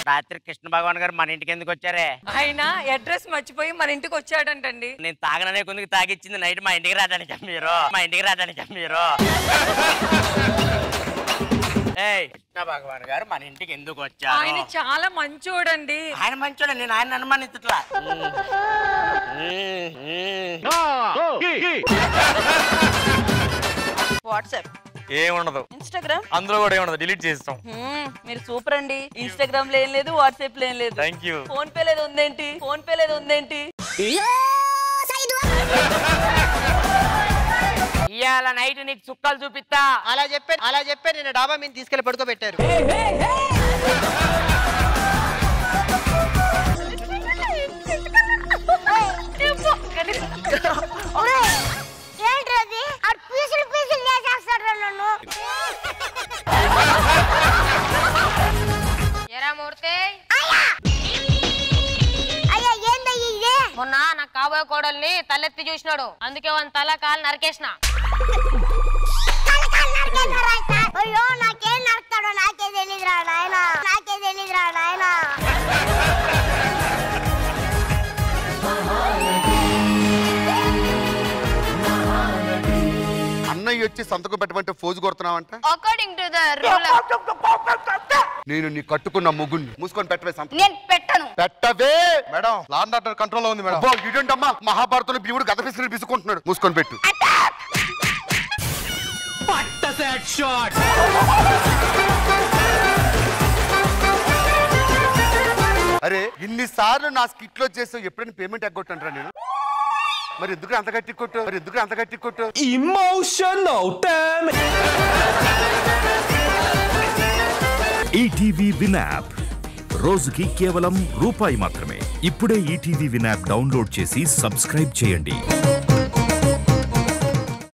రాత్రి కృష్ణ భగవాన్ గారు మన ఇంటికి ఎందుకు వచ్చారే ఆయన అడ్రస్ మర్చిపోయి మన ఇంటికి వచ్చాడంటండి నేను తాగననే కొందుకు తాగిచ్చింది నైట్ మా ఇంటికి రావడానికి మీరు మా ఇంటికి రావడానికి మీరు ఏయ్ కృష్ణ భగవాన్ గారు మన ఇంటికి ఎందుకు ఆయన వచ్చారు చాలా మంచోడండి ఆయన మంచోడే నేను ఆయన అనుమానించట్లా వాట్సాప్ ఏముండదు ఇన్స్టాగ్రామ్ అందులో కూడా ఏముండదు డిలీట్ చేస్తాం హ్మ్, మీరు సూపర్ అండి ఇన్స్టాగ్రామ్ లో ఏం లేదు వాట్సాప్ లో ఏం లేదు థ్యాంక్ యూ ఫోన్ పే లేదు ఉందేంటి ఫోన్ పే లేదు ఉందేంటి ఇవాళ నైట్ నీకు చుక్కలు చూపిస్తా అలా చెప్పే అలా చెప్పే నేను డాబా మీద తీసుకెళ్లి పడుకోబెట్టారు ఏంటది ఆడు పీసులు పీసులు చేసేస్తాడు నన్ను ఎరా మూర్తి అయ్యా ఏందయ్య ఇది మొన్న నా కాబోయే కోడల్ని తలెత్తి చూసినాడు అందుకే వన్ తల కాలు నరికేసిన కాలు కాలు నరికేశారా సార్? అయ్యో నాకేం నరుకుతాడో నాకే తెలీదురా నాయన నాకే తెలీదురా నాయన అన్నయ్య వచ్చి సంతకం పెట్టమంటే ఫోజు కొడుతున్నావంట అకార్డింగ్ టు ద రూల్ నేను నీ కట్టుకున్న ముగ్గుని మూసుకొని పెట్టవే సంతకం నేను పెట్టను పెట్టవే మేడం లాండ్ ఆర్డర్ కంట్రోల్లో ఉంది మేడం అబ్బో ఇదేంటమ్మా మహాభారతంలో భీముడు గత పిసిరి పిసుకుంటున్నాడు మూసుకొని పెట్టు అరే ఇన్నిసార్లు నా స్కిట్ లో చేసావు ఎప్పుడైనా పేమెంట్ ఎగ్గొట్టంటారా నేను మరి ఎందుకు అంత గట్టి కొట్టు మరి ఎందుకు అంత గట్టి కొట్టు ఈటీవీ విన్ యాప్ రోజుకి కేవలం రూపాయి మాత్రమే ఇప్పుడే ఈటీవీ విన్ యాప్ డౌన్లోడ్ చేసి సబ్స్క్రైబ్ చేయండి